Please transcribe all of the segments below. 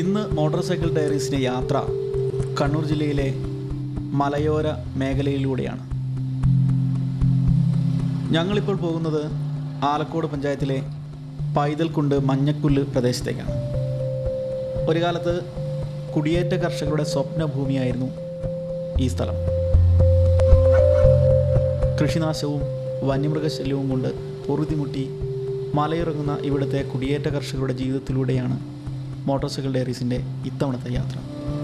ഇന്ന് motor cycle ഡയറീസിൻ്റെ യാത്ര കണ്ണൂർ ജില്ലയിലെ മലയോര മേഖലയിലൂടെയാണ് ഞങ്ങളിപ്പോൾ പോകുന്നത് ആലക്കോട് പഞ്ചായത്തിലെ പൈതൽക്കുണ്ട് മഞ്ഞക്കുല്ല് പ്രദേശത്തേക്കാണ് ഒരു കാലത്ത് കുടിയേറ്റ കർഷകരുടെ സ്വപ്നഭൂമിയായിരുന്നു ഈ സ്ഥലം കൃഷിനാശവും വന്യമൃഗശല്യവും കൊണ്ട് പൊറുതിമുട്ടി മലയിറങ്ങുന്ന ഇവിടുത്തെ കുടിയേറ്റ കർഷകരുടെ ജീവിതത്തിലൂടെയാണ് മോട്ടോർ സൈക്കിൾ ഡയറീസിൻ്റെ ഇത്തവണത്തെ യാത്ര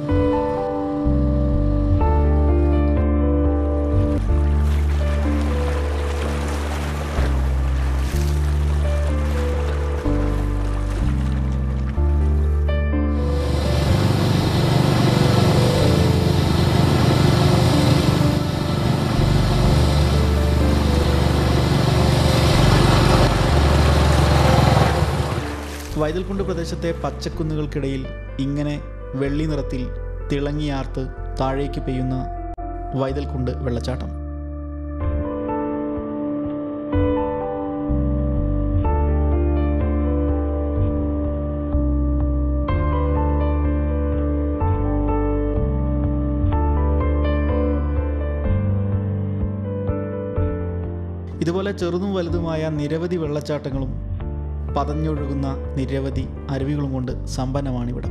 വൈതൽക്കുണ്ട് പ്രദേശത്തെ പച്ചക്കുന്നുകൾക്കിടയിൽ ഇങ്ങനെ വെള്ളി നിറത്തിൽ തിളങ്ങിയാർത്ത് താഴേക്ക് പെയ്യുന്ന വൈതൽക്കുണ്ട് വെള്ളച്ചാട്ടം ഇതുപോലെ ചെറുതും വലുതുമായ നിരവധി വെള്ളച്ചാട്ടങ്ങളും പതഞ്ഞൊഴുകുന്ന നിരവധി അരുവികളും കൊണ്ട് സമ്പന്നമാണിവിടം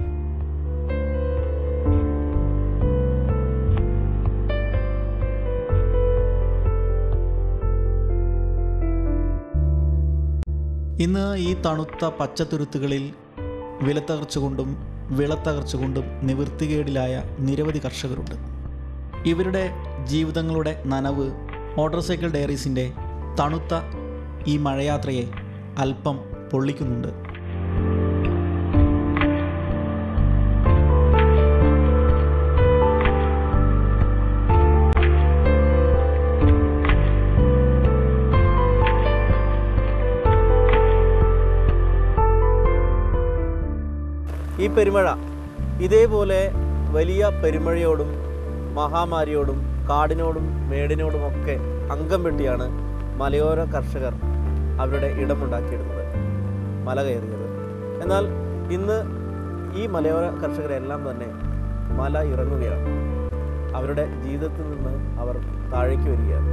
ഇന്ന് ഈ തണുത്ത പച്ചത്തുരുത്തുകളിൽ വിലത്തകർച്ച കൊണ്ടും വിളത്തകർച്ച കൊണ്ടും നിവൃത്തികേടിലായ നിരവധി കർഷകരുണ്ട് ഇവരുടെ ജീവിതങ്ങളുടെ നനവ് മോട്ടോർ സൈക്കിൾ ഡയറീസിൻ്റെ തണുത്ത ഈ മഴയാത്രയെ അല്പം പൊള്ളിക്കുന്നുണ്ട് ഈ പെരുമഴ ഇതേപോലെ വലിയ പെരുമഴയോടും മഹാമാരിയോടും കാടിനോടും മേടിനോടുമൊക്കെ അംഗം വെട്ടിയാണ് മലയോര കർഷകർ അവരുടെ ഇടമുണ്ടാക്കിയിടുന്നത് മല കയറിയത് എന്നാൽ ഇന്ന് ഈ മലയോര കർഷകരെല്ലാം തന്നെ മല ഇറങ്ങുകയാണ് അവരുടെ ജീവിതത്തിൽ നിന്ന് അവർ താഴേക്ക് വരികയാണ്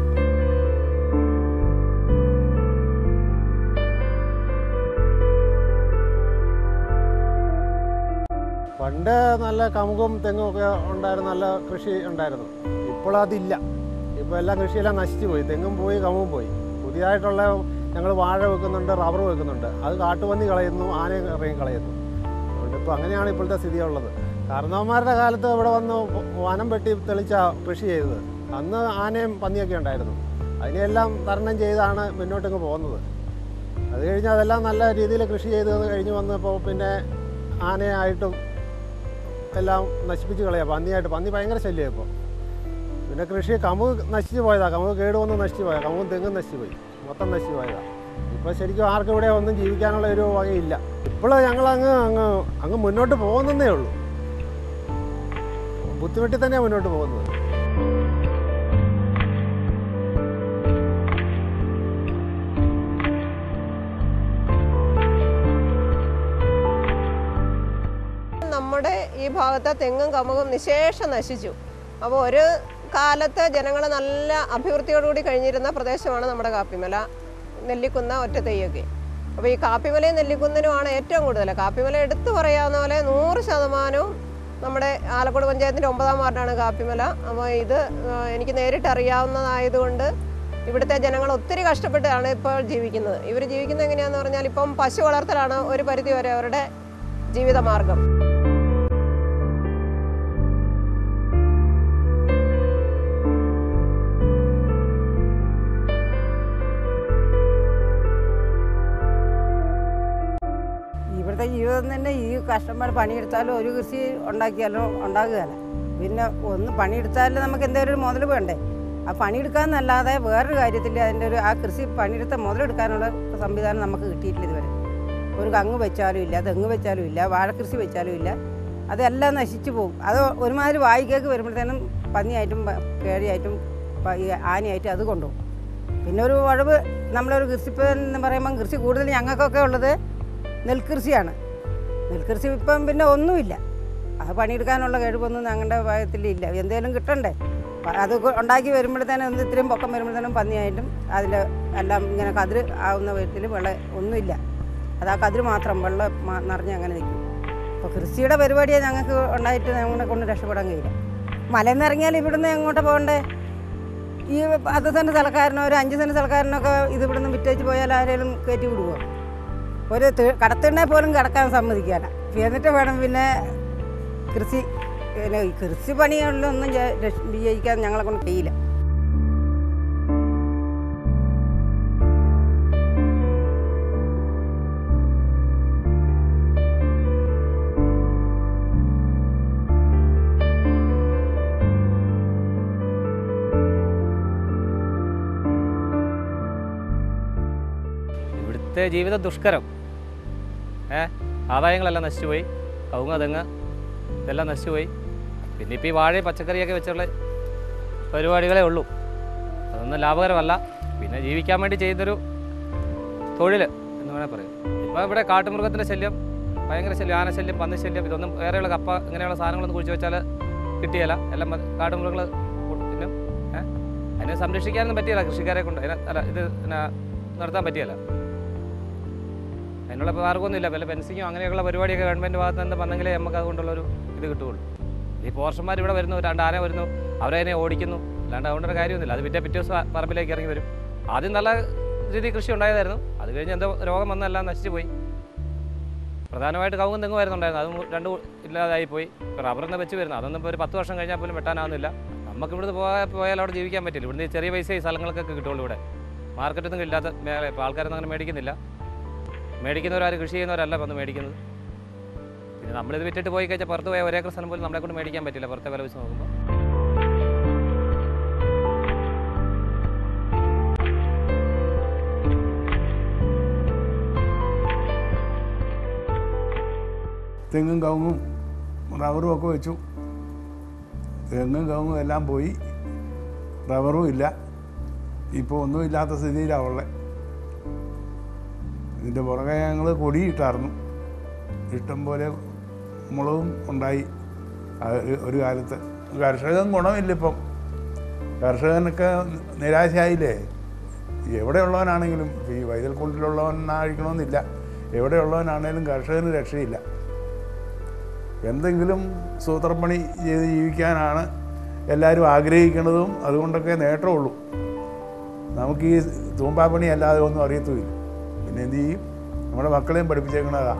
പണ്ട് നല്ല കമുകും തെങ്ങും ഒക്കെ ഉണ്ടായിരുന്നു നല്ല കൃഷി ഉണ്ടായിരുന്നു ഇപ്പോൾ അതില്ല ഇപ്പോൾ എല്ലാം കൃഷിയെല്ലാം നശിച്ചു പോയി തെങ്ങും പോയി കമുകും പോയി പുതിയതായിട്ടുള്ള ഞങ്ങൾ വാഴ വെക്കുന്നുണ്ട് റബ്ബർ വെക്കുന്നുണ്ട് അത് കാട്ടുപന്നി കളയുന്നു ആനയും ഇറങ്ങി കളയുന്നു അതുകൊണ്ട് ഇപ്പോൾ അങ്ങനെയാണ് ഇപ്പോഴത്തെ സ്ഥിതി ഉള്ളത് കാരണവന്മാരുടെ കാലത്ത് ഇവിടെ വന്ന് വനം വെട്ടി തെളിച്ച കൃഷി ചെയ്തത് അന്ന് ആനയും പന്നിയൊക്കെ ഉണ്ടായിരുന്നു അതിനെല്ലാം തരണം ചെയ്താണ് മുന്നോട്ടിങ്ങ് പോകുന്നത് അത് കഴിഞ്ഞ് അതെല്ലാം നല്ല രീതിയിൽ കൃഷി ചെയ്ത് കഴിഞ്ഞ് വന്നപ്പോൾ പിന്നെ ആനയായിട്ടും എല്ലാം നശിപ്പിച്ച് കളയാം പന്നിയായിട്ട് പന്നി ഭയങ്കര ശല്യം ഇപ്പോൾ പിന്നെ കൃഷി കമുക് നശിച്ചു പോയതാ കമുക് കേട് വന്ന് നശിച്ചു പോയതാ കമുകും തെങ്ങും നശിച്ചു പോയി മൊത്തം നശിച്ചു പോയതാ ഇപ്പോൾ ശരിക്കും ആർക്കും ഇവിടെ ഒന്നും ജീവിക്കാനുള്ള ഒരു വകയില്ല ഇപ്പോൾ ഞങ്ങൾ അങ്ങ് അങ്ങ് അങ്ങ് മുന്നോട്ട് പോകുന്നതേ ഉള്ളൂ ബുദ്ധിമുട്ടി തന്നെയാണ് മുന്നോട്ട് പോകുന്നത് നമ്മുടെ ഈ ഭാഗത്തെ തെങ്ങും കമുകും നിശേഷം നശിച്ചു അപ്പോൾ ഒരു കാലത്ത് ജനങ്ങൾ നല്ല അഭിവൃദ്ധിയോടുകൂടി കഴിഞ്ഞിരുന്ന പ്രദേശമാണ് നമ്മുടെ കാപ്പിമല നെല്ലിക്കുന്ന ഒറ്റ തെയ്യൊക്കെ അപ്പോൾ ഈ കാപ്പിമലയും നെല്ലിക്കുന്നിനുമാണ് ഏറ്റവും കൂടുതൽ കാപ്പിമല എടുത്തു പറയാവുന്ന പോലെ നൂറ് ശതമാനവും നമ്മുടെ ആലക്കോട് പഞ്ചായത്തിൻ്റെ ഒമ്പതാം വാർഡാണ് കാപ്പിമല അപ്പോൾ ഇത് ആ, എനിക്ക് നേരിട്ട് അറിയാവുന്നതായതുകൊണ്ട് ഇവിടുത്തെ ജനങ്ങൾ ഒത്തിരി കഷ്ടപ്പെട്ടാണ് ഇപ്പോൾ ജീവിക്കുന്നത് ഇവർ ജീവിക്കുന്നത് എങ്ങനെയാണെന്ന് പറഞ്ഞാൽ ഇപ്പം പശു വളർത്തലാണ് ഒരു പരിധി വരെ അവരുടെ ജീവിതമാർഗം ഇവിടുത്തെ ജീവിതം തന്നെ ഈ കഷ്ടപ്പാട് പണിയെടുത്താലും ഒരു കൃഷി ഉണ്ടാക്കിയാലും ഉണ്ടാകുകയല്ല പിന്നെ ഒന്ന് പണിയെടുത്താലും നമുക്ക് എന്തെങ്കിലും ഒരു മുതൽ വേണ്ടേ ആ പണിയെടുക്കാന്നല്ലാതെ വേറൊരു കാര്യത്തിൽ അതിൻ്റെ ഒരു ആ കൃഷി പണിയെടുത്ത മുതലെടുക്കാനുള്ള സംവിധാനം നമുക്ക് കിട്ടിയിട്ടില്ല ഇതുവരെ ഒരു കങ്ങ് വെച്ചാലും ഇല്ല തെങ്ങ് വെച്ചാലും ഇല്ല വാഴക്കൃഷി വെച്ചാലും ഇല്ല അതെല്ലാം നശിച്ചു പോകും അത് ഒരുമാതിരി വായിക്കേക്ക് വരുമ്പോഴത്തേനും പന്നിയായിട്ടും പ- കേടിയായിട്ടും പ- ഈ ആനയായിട്ടും അത് കൊണ്ടുപോകും പിന്നെ ഒരു ഉഴവ് നമ്മളൊരു കൃഷിപ്പം എന്ന് പറയുമ്പം കൃഷി കൂടുതൽ ഞങ്ങൾക്കൊക്കെ ഉള്ളത് നെൽകൃഷിയാണ് നെൽകൃഷി ഇപ്പം പിന്നെ ഒന്നുമില്ല അത് പണിയെടുക്കാനുള്ള കഴിവൊന്നും ഞങ്ങളുടെ ഭാഗത്തിലില്ല എന്തേലും കിട്ടണ്ടേ പ- അത് കൊ- ഉണ്ടാക്കി വരുമ്പോഴത്തേനും ഒന്ന് ഇത്രയും പൊക്കം വരുമ്പോഴത്തേനും പന്നിയായിട്ടും അതിൽ എല്ലാം ഇങ്ങനെ കതിര് ആവുന്ന വിധത്തിൽ വെള്ളം ഒന്നുമില്ല അത് ആ കതിര് മാത്രം വെള്ളം മ- നിറഞ്ഞ് അങ്ങനെ നിൽക്കും അപ്പോൾ കൃഷിയുടെ പരിപാടിയെ ഞങ്ങൾക്ക് ഉണ്ടായിട്ട് ഞങ്ങളെ കൊണ്ട് രക്ഷപ്പെടാൻ കഴിയില്ല മലയിൽ നിന്ന് ഇറങ്ങിയാൽ ഇവിടുന്ന് എങ്ങോട്ട് പോകണ്ടേ ഈ പത്ത് സെൻറ്റ് സ്ഥലക്കാരനോ ഒരു അഞ്ച് സെൻറ്റ് സ്ഥലക്കാരനൊക്കെ ഇത് ഇവിടുന്ന് വിറ്റേച്ച് പോയാൽ ആരെങ്കിലും കയറ്റി വിടുവോ ഒരു തി- കടത്തിണ്ണെ പോലും കിടക്കാൻ സമ്മതിക്കാന എന്നിട്ട് വേണം പിന്നെ കൃഷി പിന്നെ ഈ കൃഷി പണികളിലൊന്നും ജ- രക്ഷ- വിജയിക്കാൻ ഞങ്ങളെ കൊണ്ട് കഴിയില്ല ഇവിടുത്തെ ജീവിതം ദുഷ്കരം ഏ ആദായങ്ങളെല്ലാം നശിച്ചുപോയി കവുങ്ങ് തെങ്ങ് ഇതെല്ലാം നശിച്ചുപോയി പിന്നെ ഇപ്പോൾ ഈ വാഴയും പച്ചക്കറിയൊക്കെ വെച്ചുള്ള പരിപാടികളേ ഉള്ളൂ അതൊന്നും ലാഭകരമല്ല പിന്നെ ജീവിക്കാൻ വേണ്ടി ചെയ്യുന്നൊരു തൊഴിൽ എന്ന് വേണേൽ പറയാം ഇപ്പോൾ ഇവിടെ കാട്ടുമൃഗത്തിൻ്റെ ശല്യം ഭയങ്കര ശല്യം ആനശല്യം പന്നിശല്യം ഇതൊന്നും വേറെയുള്ള കപ്പ ഇങ്ങനെയുള്ള സാധനങ്ങളൊന്നും കുഴിച്ച് വെച്ചാൽ കിട്ടിയല്ല എല്ലാം മ- കാട്ടുമൃഗങ്ങൾ തിന്നും ഏഹ് അതിനെ സംരക്ഷിക്കാനൊന്നും പറ്റിയല്ല കൃഷിക്കാരെ കൊണ്ട് അതിനെ അല്ല ഇത് പിന്നെ നടത്താൻ പറ്റിയല്ല അതിനുള്ള മാർഗ്ഗമൊന്നുമില്ല വല്ല ഫെൻസിങ്ങോ അങ്ങനെയുള്ള പരിപാടിയൊക്കെ ഗവൺമെൻറ് ഭാഗത്ത് നിന്ന് വന്നെങ്കിലേ നമുക്ക് അതുകൊണ്ടുള്ളൊരു ഇത് കിട്ടുകയുള്ളൂ ഈ പോർഷന്മാർ ഇവിടെ വരുന്നു രണ്ട് ആന വരുന്നു അവരതിനെ ഓടിക്കുന്നു അല്ലാണ്ട് അതുകൊണ്ടൊരു കാര്യമൊന്നുമില്ല അത് പിറ്റേ പിറ്റേ ദിവസം പറമ്പിലേക്ക് ഇറങ്ങി വരും ആദ്യം നല്ല രീതിയിൽ കൃഷി ഉണ്ടായതായിരുന്നു അത് കഴിഞ്ഞ് എന്തോ രോഗം വന്നെല്ലാം നശിച്ചു പോയി പ്രധാനമായിട്ട് കവുങ്ങും തെങ്ങും വരുന്നുണ്ടായിരുന്നു അതും രണ്ടും ഇല്ലാതായി പോയി ഇപ്പോൾ റബ്ബറിന്ന് വെച്ച് വരുന്നു അതൊന്നും ഇപ്പോൾ ഒരു പത്ത് വർഷം കഴിഞ്ഞാൽ പോലും വെട്ടാനാവുന്നില്ല നമുക്ക് ഇവിടുന്ന് പോയാൽ പോയാൽ അവിടെ ജീവിക്കാൻ പറ്റില്ല ഇവിടുന്ന് ഈ ചെറിയ പൈസ ഈ സ്ഥലങ്ങൾക്കൊക്കെ കിട്ടുള്ളൂ ഇവിടെ മാർക്കറ്റൊന്നും ഇല്ലാത്ത മേഖല ഇപ്പോൾ ആൾക്കാരൊന്നും അങ്ങനെ മേടിക്കുന്നില്ല മേടിക്കുന്നവരാരും കൃഷി ചെയ്യുന്നവരല്ല വന്ന് മേടിക്കുന്നത് പിന്നെ നമ്മളിത് വിറ്റിട്ട് പോയി കഴിഞ്ഞാൽ പുറത്ത് പോയ ഒരേക്കർ സ്ഥലം പോലും നമ്മളെ കൊണ്ട് മേടിക്കാൻ പറ്റില്ല പുറത്തെ വില വെച്ച് നോക്കുമ്പോൾ തെങ്ങും കവുങ്ങും റബ്ബറും ഒക്കെ വെച്ചു തെങ്ങും കവുങ്ങും എല്ലാം പോയി റബ്ബറും ഇല്ല ഇപ്പോൾ ഒന്നുമില്ലാത്ത സ്ഥിതിയിലാണ് ഉള്ളത് ഇതിൻ്റെ പുറകെ ഞങ്ങൾ കൊടിയിട്ടായിരുന്നു ഇഷ്ടം പോലെ മുളകും ഉണ്ടായി അത് ഒരു- ഒരു കാലത്ത് കർഷകൻ ഗുണമില്ല ഇപ്പം കർഷകനൊക്കെ നിരാശയായില്ലേ എവിടെയുള്ളവനാണെങ്കിലും ഈ വൈതൽക്കുണ്ടിലുള്ളവനായിരിക്കണമെന്നില്ല എവിടെയുള്ളവനാണേലും കർഷകന് രക്ഷയില്ല എന്തെങ്കിലും സൂത്രപ്പണി ചെയ്ത് ജീവിക്കാനാണ് എല്ലാവരും ആഗ്രഹിക്കുന്നതും അതുകൊണ്ടൊക്കെ നേട്ടമുള്ളൂ നമുക്ക് ഈ തൂമ്പാപ്പണി അല്ലാതെ ഒന്നും അറിയത്തുമില്ല പിന്നെ എന്ത് ചെയ്യും നമ്മുടെ മക്കളെയും പഠിപ്പിച്ചേക്കണതാ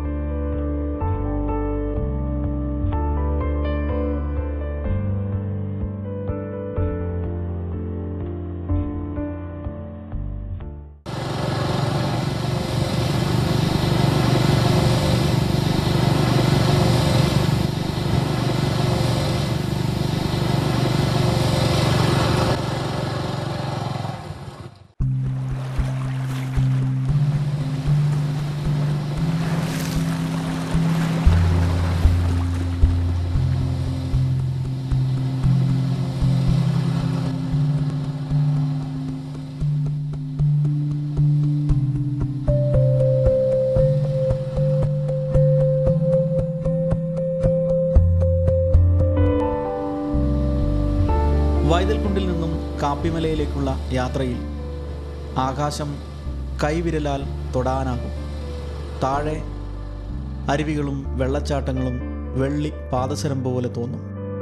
വൈതൽക്കുണ്ടിൽ നിന്നും കാപ്പിമലയിലേക്കുള്ള യാത്രയിൽ ആകാശം കൈവിരലാൽ തൊടാനാകും താഴെ അരുവികളും വെള്ളച്ചാട്ടങ്ങളും വെള്ളി പാദസരം പോലെ തോന്നും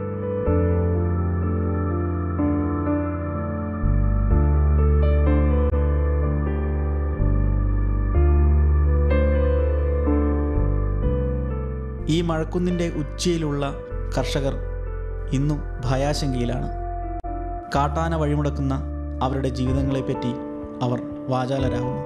ഈ മഴക്കുന്നിൻ്റെ ഉച്ചയിലുള്ള കർഷകർ ഇന്നും ഭയാശങ്കയിലാണ് കാട്ടാന വഴിമുടക്കുന്ന അവരുടെ ജീവിതങ്ങളെപ്പറ്റി അവർ വാചാലരാകുന്നു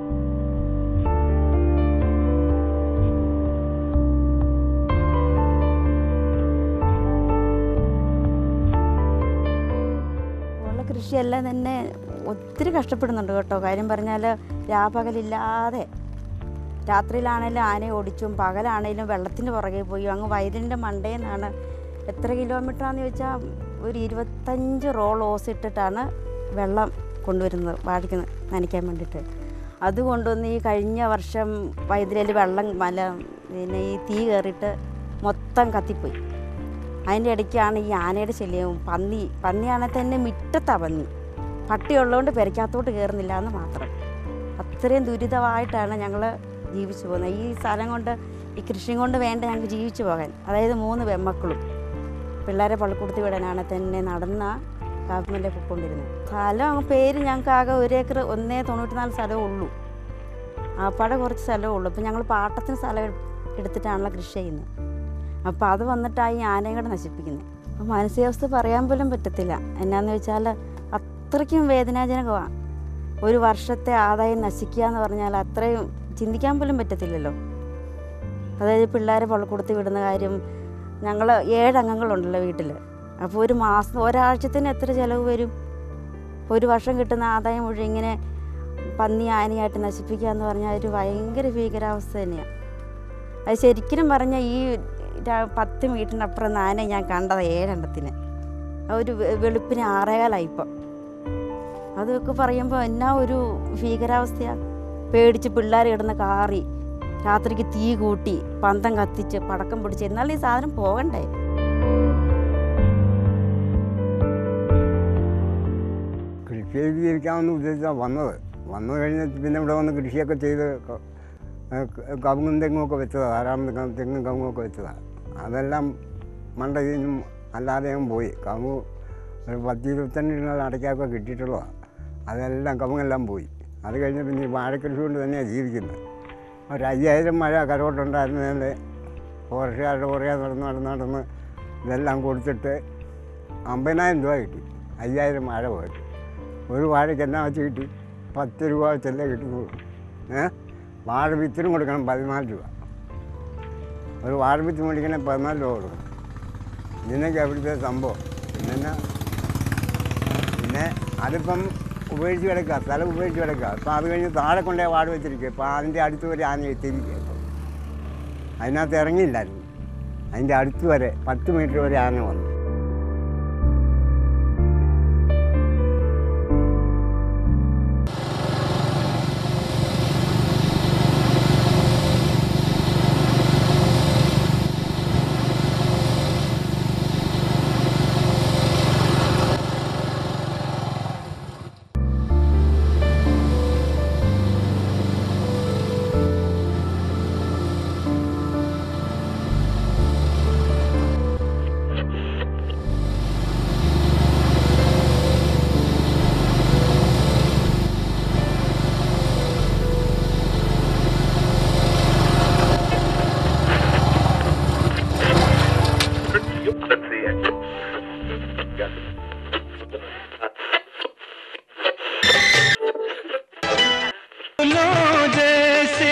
ഉള്ള കൃഷിയെല്ലാം തന്നെ ഒത്തിരി കഷ്ടപ്പെടുന്നുണ്ട് കേട്ടോ കാര്യം പറഞ്ഞാൽ രാപകലില്ലാതെ രാത്രിയിലാണേലും ആനയെ ഓടിച്ചും പകലാണേലും വെള്ളത്തിൻ്റെ പുറകെ പോയി അങ്ങ് വയലിൻ്റെ മണ്ടയിൽ നിന്നാണ് എത്ര കിലോമീറ്ററാന്ന് ചോദിച്ചാൽ ഒരു ഇരുപത്തഞ്ച് റോൾ ഓസ് ഇട്ടിട്ടാണ് വെള്ളം കൊണ്ടുവരുന്നത് വാടിക്ക് നനയ്ക്കാൻ വേണ്ടിയിട്ട് അത് കൊണ്ടുവന്ന് ഈ കഴിഞ്ഞ വർഷം വൈദ്യുതിയിൽ വെള്ളം മല പിന്നെ ഈ തീ കയറിയിട്ട് മൊത്തം കത്തിപ്പോയി അതിൻ്റെ ഇടയ്ക്കാണ് ഈ ആനയുടെ ശല്യവും പന്നി പന്നിയാണെങ്കിൽ തന്നെ മിറ്റത്താണ് പന്നി പട്ടി ഉള്ളതുകൊണ്ട് പെരയ്ക്കകത്തോട്ട് കയറുന്നില്ല എന്ന് മാത്രം അത്രയും ദുരിതമായിട്ടാണ് ഞങ്ങൾ ജീവിച്ചു പോകുന്നത് ഈ സ്ഥലം കൊണ്ട് ഈ കൃഷിയും കൊണ്ട് വേണ്ട ഞങ്ങൾക്ക് ജീവിച്ചു പോകാൻ അതായത് മൂന്ന് പെമ്മക്കളും പിള്ളേരെ പള്ളിക്കൂടത്തിൽ വിടാനാണ് തന്നെ നടന്ന കാപ്പിമല്ലേ പൊയ്ക്കൊണ്ടിരുന്നത് സ്ഥലം പേര് ഞങ്ങൾക്ക് ആകെ ഒരു ഏക്കർ ഒന്നേ തൊണ്ണൂറ്റിനാല് സ്ഥലമേ ഉള്ളൂ ആപ്പാടെ കുറച്ച് സ്ഥലമേ ഉള്ളൂ ഇപ്പം ഞങ്ങൾ പാട്ടത്തിന് സ്ഥലം എട്- എടുത്തിട്ടാണല്ലോ കൃഷി ചെയ്യുന്നത് അപ്പോൾ അത് വന്നിട്ടാണ് ഈ ആനയും കൂടെ നശിപ്പിക്കുന്നത് അപ്പോൾ മാനസികാവസ്ഥ പറയാൻ പോലും പറ്റത്തില്ല എന്നാന്ന് വെച്ചാൽ അത്രയ്ക്കും വേദനാജനകമാണ് ഒരു വർഷത്തെ ആദായം നശിക്കുക എന്ന് പറഞ്ഞാൽ അത്രയും ചിന്തിക്കാൻ പോലും പറ്റത്തില്ലല്ലോ അതായത് പിള്ളേരെ പള്ളിക്കൂടത്തിൽ വിടുന്ന കാര്യം ഞങ്ങൾ ഏഴംഗങ്ങളുണ്ടല്ലോ വീട്ടിൽ അപ്പോൾ ഒരു മാസം ഒരാഴ്ചത്തിന് എത്ര ചിലവ് വരും ഒരു വർഷം കിട്ടുന്ന ആദായം മുഴുവൻ ഇങ്ങനെ പന്നി ആനയായിട്ട് നശിപ്പിക്കുക എന്ന് പറഞ്ഞാൽ ഒരു ഭയങ്കര ഭീകരാവസ്ഥ തന്നെയാണ് അത് ശരിക്കും പറഞ്ഞാൽ ഈ ര- പത്ത് മീറ്ററിനപ്പുറം ആന ഞാൻ കണ്ടത് ഏഴെണ്ണത്തിന് ആ ഒരു വെ- വെളുപ്പിന് ആറേകാലായി ഇപ്പം അതൊക്കെ പറയുമ്പോൾ എന്നാ ഒരു ഭീകരാവസ്ഥയാണ് പേടിച്ച് പിള്ളേർ കിടന്ന് കാറി രാത്രിക്ക് തീ കൂട്ടി പന്തം കത്തിച്ച് പടക്കം പിടിച്ച് എന്നാലും ഈ സാധനം പോകണ്ടേ കൃഷി ചെയ്ത് ജീവിക്കാമെന്ന് ഉദ്ദേശിച്ചാണ് വന്നത് വന്നു കഴിഞ്ഞ് പിന്നെ ഇവിടെ വന്ന് കൃഷിയൊക്കെ ചെയ്ത് ക- ഏഹ് ക- കവുങ്ങും തെങ്ങുമൊക്കെ വെച്ചതാണ് ധാരാളം തെങ്ങും തെങ്ങും കവുങ്ങൊക്കെ വെച്ചതാണ് അതെല്ലാം മണ്ട കഴിഞ്ഞും അല്ലാതെ അങ്ങ് പോയി കവുങ്ങ് ഒരു പത്ത് ഇരുപത്തഞ്ച് ഇടങ്ങൾ അടയ്ക്കൊക്കെ കിട്ടിയിട്ടുള്ളതാണ് അതെല്ലാം കവുങ്ങെല്ലാം പോയി അത് കഴിഞ്ഞ് പിന്നെ ഈ വാഴക്കൃഷി കൊണ്ട് തന്നെയാണ് ജീവിക്കുന്നത് ഒരു അയ്യായിരം മഴ കരോട്ടുണ്ടായിരുന്നതിൽ ഫോറസ്റ്റുകാരുടെ പുറകെ നടന്ന് നടന്ന് നടന്ന് ഇതെല്ലാം കൊടുത്തിട്ട് അമ്പതിനായിരം രൂപ കിട്ടി അയ്യായിരം വാഴ പോയിട്ട് ഒരു വാഴയ്ക്ക് എന്നാ വെച്ച് കിട്ടി പത്ത് രൂപ വെച്ചല്ലേ കിട്ടുള്ളൂ ഏ വാഴ വിത്തിനും കൊടുക്കണം പതിനാല് രൂപ ഒരു വാഴ വിത്ത് മേടിക്കണേ പതിനാല് രൂപ കൊടുക്കണം ഇതിനൊക്കെ അവിടുത്തെ സംഭവം പിന്നെ പിന്നെ അതിപ്പം ഉപയോഗിച്ച് കിടക്കുക സ്ഥലം ഉപയോഗിച്ച് കിടക്കുക അപ്പം അത് കഴിഞ്ഞ് താഴെ കൊണ്ടേ വാഴ വെച്ചിരിക്കുക ഇപ്പം അതിൻ്റെ അടുത്ത് വരെ ആന എത്തിയിരിക്കുക ഇപ്പം അതിനകത്ത് ഇറങ്ങിയില്ലായിരുന്നു അതിൻ്റെ അടുത്ത് വരെ പത്ത് മീറ്റർ വരെ ആന വന്നു जैसे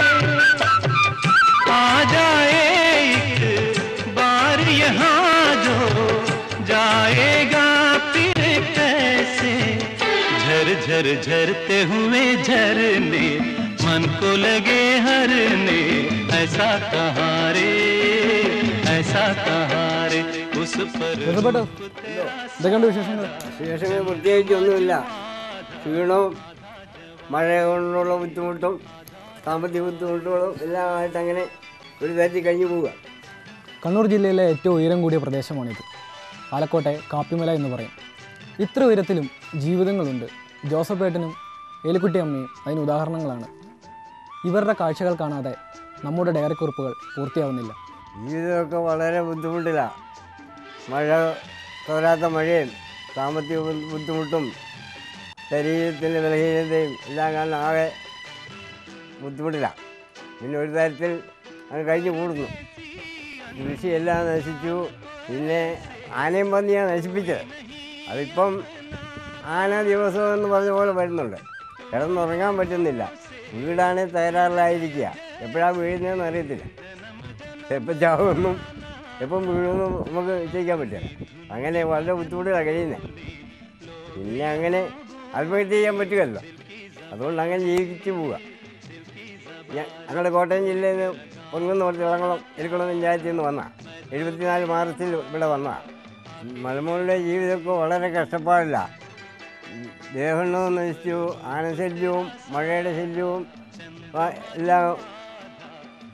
आ जाए एक बार यहाँ जो जाएगा फिर कैसे झर झर झरते हुए झरने मन को लगे हरने ऐसा कहाँ रे ऐसा कहाँ रे उस पर എന്തൊക്കെയുണ്ട് വിശേഷങ്ങൾ വിശേഷങ്ങൾ പ്രത്യേകിച്ചൊന്നുമില്ല ക്ഷീണവും മഴ കൊണ്ടുള്ള ബുദ്ധിമുട്ടും സാമ്പത്തിക ബുദ്ധിമുട്ടുകളും എല്ലാമായിട്ട് അങ്ങനെ ഒരു തരത്തിൽ കഴിഞ്ഞു പോവുക കണ്ണൂർ ജില്ലയിലെ ഏറ്റവും ഉയരം കൂടിയ പ്രദേശമാണിത് ആലക്കോട്ടെ കാപ്പിമല എന്ന് പറയും ഇത്ര ഉയരത്തിലും ജീവിതങ്ങളുണ്ട് ജോസഫേട്ടനും ഏലിക്കുട്ടി അമ്മയും അതിന് ഉദാഹരണങ്ങളാണ് ഇവരുടെ കാഴ്ചകൾ കാണാതെ നമ്മുടെ ഡയറി കുറിപ്പുകൾ പൂർത്തിയാവുന്നില്ല ജീവിതമൊക്കെ വളരെ ബുദ്ധിമുട്ടിലാണ് മഴ തോരാത്ത മഴയും സാമ്പത്തിക ബു- ബുദ്ധിമുട്ടും ശരീരത്തിൻ്റെ ബലഹീനതയും എല്ലാം കാരണം ആകെ ബുദ്ധിമുട്ടില്ല പിന്നെ ഒരു തരത്തിൽ അത് കഴിഞ്ഞു കൂടുന്നു കൃഷിയെല്ലാം നശിച്ചു പിന്നെ ആനയും പന്നിയാണ് നശിപ്പിച്ചത് അതിപ്പം ആന ദിവസം എന്ന് പറഞ്ഞ പോലെ വരുന്നുണ്ട് കിടന്നുറങ്ങാൻ പറ്റുന്നില്ല വീടാണെങ്കിൽ തകരാറിലായിരിക്കുക എപ്പോഴാണ് വീഴുന്നതെന്ന് അറിയത്തില്ല എപ്പം ചാവുമെന്നും എപ്പം വീഴുമെന്നും നമുക്ക് നിശ്ചയിക്കാൻ പറ്റില്ല അങ്ങനെ വളരെ ബുദ്ധിമുട്ടിലാണ് കഴിയുന്നത് പിന്നെ അങ്ങനെ ആത്മഹത്യ ചെയ്യാൻ പറ്റുമല്ലോ അതുകൊണ്ട് അങ്ങനെ ജീവിച്ചു പോവുക ഞാൻ ഞങ്ങളുടെ കോട്ടയം ജില്ലയിൽ നിന്ന് പൊങ്ങുന്ന കുറച്ച് ഇളംകുളം എരിക്കുളം പഞ്ചായത്തിൽ നിന്ന് വന്ന എഴുപത്തിനാല് മാർച്ചിൽ ഇവിടെ വന്ന മലമുകളുടെ ജീവിതമൊക്കെ വളരെ കഷ്ടപ്പാടില്ല ദേഹണ്ണവും നശിച്ചു ആനശല്യവും മഴയുടെ ശല്യവും ആ, എല്ലാം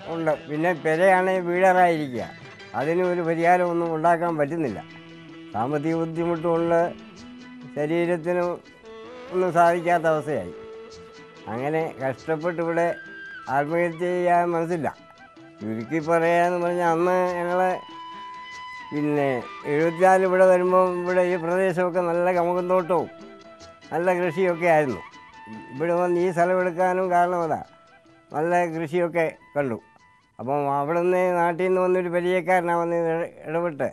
ഉണ്ട് പിന്നെ പെരയാണെങ്കിൽ വീടറായിരിക്കുക അതിന് ഒരു പരിഹാരമൊന്നും ഉണ്ടാക്കാൻ പറ്റുന്നില്ല സാമ്പത്തിക ബുദ്ധിമുട്ടുകൊണ്ട് ശരീരത്തിന് ഒന്നും സാധിക്കാത്ത അവസ്ഥയായി അങ്ങനെ കഷ്ടപ്പെട്ട് ഇവിടെ ആത്മഹത്യ ചെയ്യാൻ മനസ്സില്ല ചുരുക്കി പറയാന്ന് പറഞ്ഞാൽ അന്ന് ഞങ്ങളെ പിന്നെ എഴുപത്തിനാല് ഇവിടെ വരുമ്പോൾ ഇവിടെ ഈ പ്രദേശമൊക്കെ നല്ല കമുകും തോട്ടവും നല്ല കൃഷിയൊക്കെ ആയിരുന്നു ഇവിടെ വന്ന് ഈ സ്ഥലം എടുക്കാനും കാരണം അതാ നല്ല കൃഷിയൊക്കെ കണ്ടു അപ്പം അവിടെ നിന്ന് നാട്ടിൽ നിന്ന് വന്നൊരു പരിചയക്കാരനാണ് വന്ന് ഇട- ഇടപെട്ട്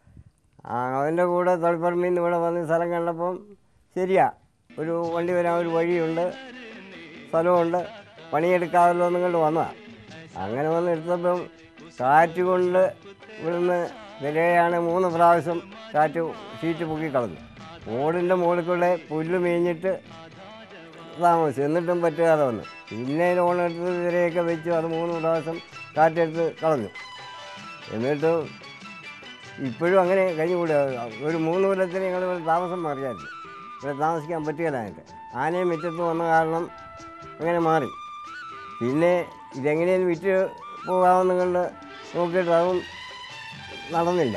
ആ, അവൻ്റെ കൂടെ തൊളിപ്പറമ്പിൽ നിന്ന് ഇവിടെ വന്ന് സ്ഥലം കണ്ടപ്പം ശരിയാ ഒരു വണ്ടി വരാൻ ഒരു വഴിയുണ്ട് സ്ഥലമുണ്ട് പണിയെടുക്കാമല്ലോ എന്നും കൊണ്ട് വന്നതാണ് അങ്ങനെ വന്ന് എടുത്തപ്പം കാറ്റ് കൊണ്ട് ഇവിടുന്ന് വിലയാണ് മൂന്ന് പ്രാവശ്യം കാറ്റ് ഷീറ്റ് പൊക്കിക്കളഞ്ഞു ഓടിൻ്റെ മുകളിൽ കൂടെ പുല്ല് മേഞ്ഞിട്ട് താമസിച്ചു എന്നിട്ടും പറ്റാതെ വന്നു പിന്നെ ലോൺ എടുത്ത് വിരയൊക്കെ വെച്ചു അത് മൂന്ന് പ്രാവശ്യം കാറ്റെടുത്ത് കളഞ്ഞു എന്നിട്ട് ഇപ്പോഴും അങ്ങനെ കഴിഞ്ഞുകൂടുക ഒരു മൂന്ന് കൊല്ലത്തിന് ഞങ്ങൾ ഇവിടെ താമസം മാറിയായിരുന്നു ഇവിടെ താമസിക്കാൻ പറ്റുകയില്ലായിട്ട് ആനയും മുറ്റത്ത് വന്ന കാരണം അങ്ങനെ മാറി പിന്നെ ഇതെങ്ങനെയും വിറ്റ് പോകാമെന്ന് കണ്ട് നോക്കിയിട്ട് അതും നടന്നില്ല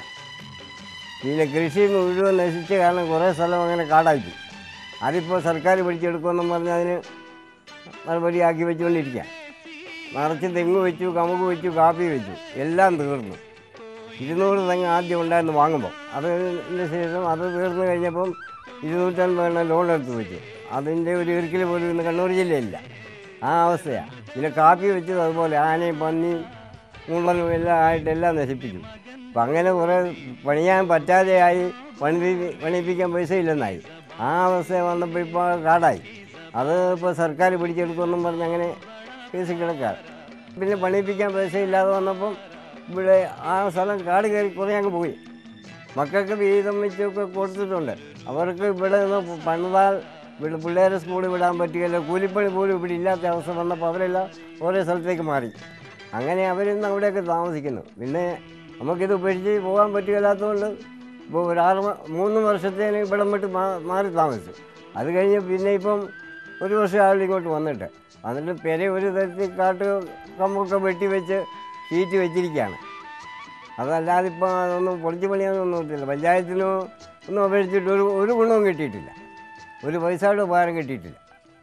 പിന്നെ കൃഷി മുഴുവൻ നശിച്ച കാരണം കുറേ സ്ഥലം അങ്ങനെ കാടാക്കി അതിപ്പോൾ സർക്കാർ പിടിച്ചെടുക്കുമെന്നും പറഞ്ഞ് അതിന് നടപടിയാക്കി വെച്ചുകൊണ്ടിരിക്കുക നിറച്ച് തെങ്ങ് വെച്ചു കമുക് വെച്ചു കാപ്പി വെച്ചു എല്ലാം തീർന്നു ഇരുന്നൂറ് തെങ്ങ് ആദ്യം ഉണ്ടായിരുന്നു വാങ്ങുമ്പോൾ അതിന് ശേഷം അത് തീർന്നു കഴിഞ്ഞപ്പം ഇരുന്നൂറ്റൻപത് എണ്ണം ലോൺ എടുത്ത് വെച്ചു അതിൻ്റെ ഒരു ഇറുക്കിൽ പോലും ഇന്ന് കണ്ണൂർ ജില്ലയില്ല ആ അവസ്ഥയാണ് പിന്നെ കാപ്പി വെച്ചത് അതുപോലെ ആനയും പന്നിയും മുള്ളനും എല്ലാം ആയിട്ട് എല്ലാം നശിപ്പിച്ചു അപ്പം അങ്ങനെ കുറേ പണിയാൻ പറ്റാതെയായി പണി പണിയിപ്പിക്കാൻ പൈസ ഇല്ലെന്നായി ആ അവസ്ഥ വന്നപ്പോൾ ഇപ്പോൾ കാടായി അത് ഇപ്പോൾ സർക്കാർ പിടിച്ചെടുക്കുമെന്നും പറഞ്ഞ് അങ്ങനെ കേസ് കിടക്കാം പിന്നെ പണിയിപ്പിക്കാൻ പൈസ ഇല്ലാതെ വന്നപ്പം ഇവിടെ ആ സ്ഥലം കാട് കയറി കുറേ അങ്ങ് പോയി മക്കൾക്ക് വീതം വെച്ചൊക്കെ കൊടുത്തിട്ടുണ്ട് അവർക്ക് ഇവിടെ നിന്ന് പണിതാൽ ഇവിടെ പിള്ളേരെ സ്കൂളിൽ വിടാൻ പറ്റുകയില്ല കൂലിപ്പണി പോലും ഇവിടെ ഇല്ലാത്ത അവസ്ഥ വന്നപ്പോൾ അവരെല്ലാം ഓരോ സ്ഥലത്തേക്ക് മാറി അങ്ങനെ അവരിന്ന് അവിടെയൊക്കെ താമസിക്കുന്നു പിന്നെ നമുക്കിത് ഉപേക്ഷിച്ച് പോകാൻ പറ്റുകയില്ലാത്തതുകൊണ്ട് ഇപ്പോൾ ഒരു ആറ് മ- മൂന്ന് വർഷത്തേന് ഇവിടം വിട്ട് മാ- മാറി താമസിച്ചു അത് കഴിഞ്ഞ് പിന്നെ ഇപ്പം ഒരു വർഷം ആളുകൾ ഇങ്ങോട്ട് വന്നിട്ട് എന്നിട്ട് പെര ഒരു തരത്തിൽ കാട്ട് കമ്പൊക്കെ വെട്ടി വെച്ച് ഷീറ്റ് വെച്ചിരിക്കുകയാണ് അതല്ലാതെ ഇപ്പം അതൊന്നും പൊളിച്ചു പണിയാനൊന്നും കിട്ടില്ല പഞ്ചായത്തിനും ഒന്നും അപേക്ഷിച്ചിട്ട് ഒരു ഒരു ഗുണവും കിട്ടിയിട്ടില്ല ഒരു പൈസയുടെ ഉപകാരം കിട്ടിയിട്ടില്ല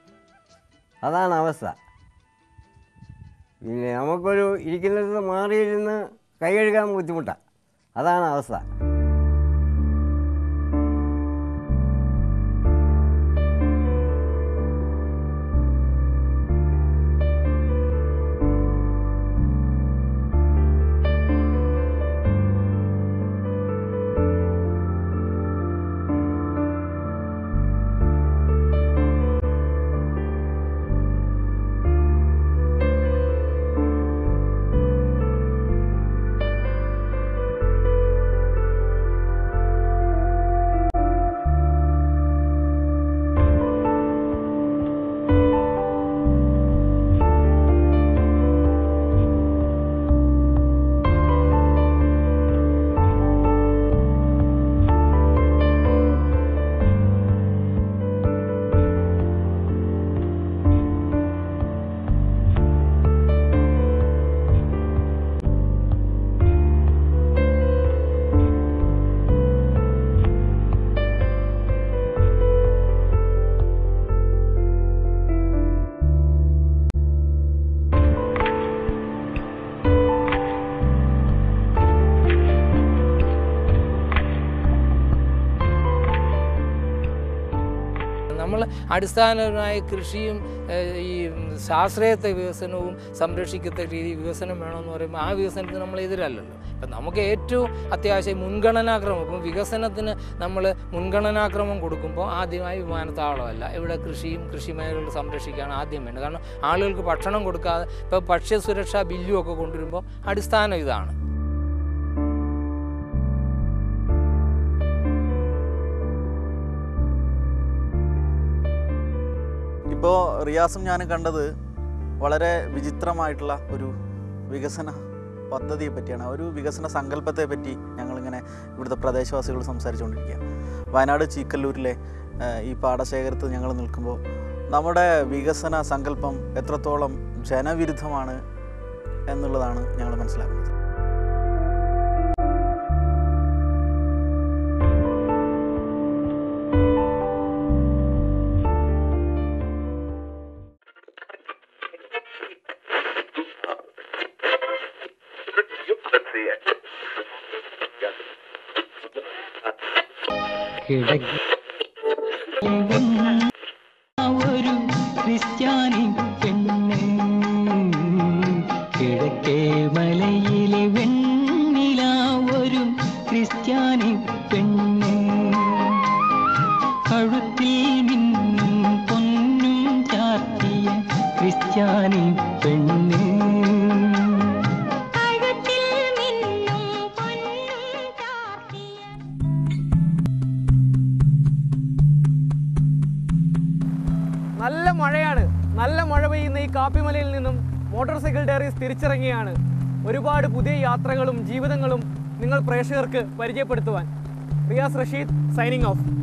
അതാണ് അവസ്ഥ പിന്നെ നമുക്കൊരു ഇരിക്കുന്നിടത്ത് മാറിയിരുന്ന് കൈ കഴുകാൻ ബുദ്ധിമുട്ടാണ് അതാണ് അവസ്ഥ നമ്മൾ അടിസ്ഥാനപരമായ കൃഷിയും ഏഹ്, ഈ ശാസ്ത്രീയത്തെ വികസനവും സംരക്ഷിക്കത്തക്ക രീതി വികസനം വേണമെന്ന് പറയുമ്പോൾ ആ വികസനത്തിന് നമ്മൾ എതിരല്ലല്ലോ ഇപ്പം നമുക്ക് ഏറ്റവും അത്യാവശ്യം മുൻഗണനാക്രമം ഇപ്പം വികസനത്തിന് നമ്മൾ മുൻഗണനാക്രമം കൊടുക്കുമ്പോൾ ആദ്യമായി വിമാനത്താവളമല്ല ഇവിടെ കൃഷിയും കൃഷി മേഖലകൾ സംരക്ഷിക്കുകയാണ് ആദ്യം വേണ്ടത് കാരണം ആളുകൾക്ക് ഭക്ഷണം കൊടുക്കാതെ ഇപ്പോൾ ഭക്ഷ്യസുരക്ഷാ ബില്ലും ഒക്കെ കൊണ്ടുവരുമ്പോൾ അടിസ്ഥാനം ഇതാണ് ഇപ്പോൾ റിയാസും ഞാനും കണ്ടത് വളരെ വിചിത്രമായിട്ടുള്ള ഒരു വികസന പദ്ധതിയെ പറ്റിയാണ് ഒരു വികസന സങ്കല്പത്തെ പറ്റി ഞങ്ങളിങ്ങനെ ഇവിടുത്തെ പ്രദേശവാസികൾ സംസാരിച്ചുകൊണ്ടിരിക്കുക വയനാട് ചീക്കല്ലൂരിലെ ആ, ഈ പാടശേഖരത്ത് ഞങ്ങൾ നിൽക്കുമ്പോൾ നമ്മുടെ വികസന സങ്കല്പം എത്രത്തോളം ജനവിരുദ്ധമാണ് എന്നുള്ളതാണ് ഞങ്ങൾ മനസ്സിലാക്കുന്നത് ഒരു ക്രിസ്ത്യാനി പെണ്ണ് കിഴക്കേ മലയിലെ വെണ്ണില ഒരു ക്രിസ്ത്യാനി പെണ്ണ് കഴുത്തിൽ മിന്നും പൊന്നും ചാർത്തിയ ക്രിസ്ത്യാനി പെണ്ണ് നല്ല മഴയാണ് നല്ല മഴ പെയ്യുന്ന ഈ കാപ്പിമലയിൽ നിന്നും മോട്ടോർ സൈക്കിൾ ഡയറീസ് തിരിച്ചിറങ്ങിയാണ് ഒരുപാട് പുതിയ യാത്രകളും ജീവിതങ്ങളും നിങ്ങൾ പ്രേക്ഷകർക്ക് പരിചയപ്പെടുത്തുവാൻ റിയാസ് റഷീദ് സൈനിങ് ഓഫ്